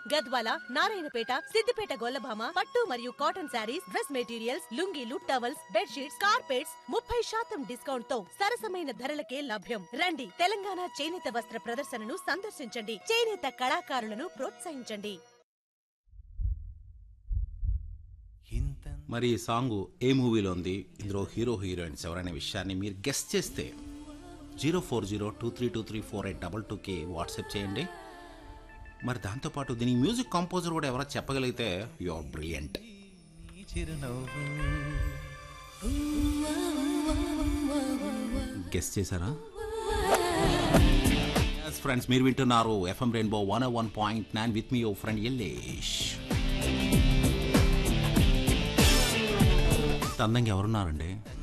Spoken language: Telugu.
హైదరాబాద్ గద్వాల నారాయణపేట సిద్దిపేట గొల్లభామ పట్టు మరియు కాటన్ శారీస్ డ్రెస్ మెటీరియల్స్ లుంగీలు టవల్స్ బెడ్షీట్స్ కార్పెట్స్ ముప్పై శాతం డిస్కౌంట్ తో సరసమైన ధరలకే లభ్యం రండి తెలంగాణ చేనేత వస్త్ర ప్రదర్శనను సందర్శించండి చేనేత కళాకారులను ప్రోత్సహించండి మరి ఈ సాంగ్ ఏ మూవీలో ఉంది ఇందులో హీరో హీరోయిన్స్ ఎవరనే విషయాన్ని మీరు గెస్ట్ చేస్తే zero four zero two three two three four eight double టూకి వాట్సాప్ చేయండి మరి దాంతోపాటు దీనికి మ్యూజిక్ కంపోజర్ కూడా ఎవరో చెప్పగలిగితే యు ఆర్ బ్రిలియంట్ గెస్ట్ చేశారా ఫ్రెండ్స్ మీరు వింటున్నారు FM rainbow one one point nine with మీ ఓ ఫ్రెండ్ ఎల్లేష్ అందంగా ఎవరున్నారండి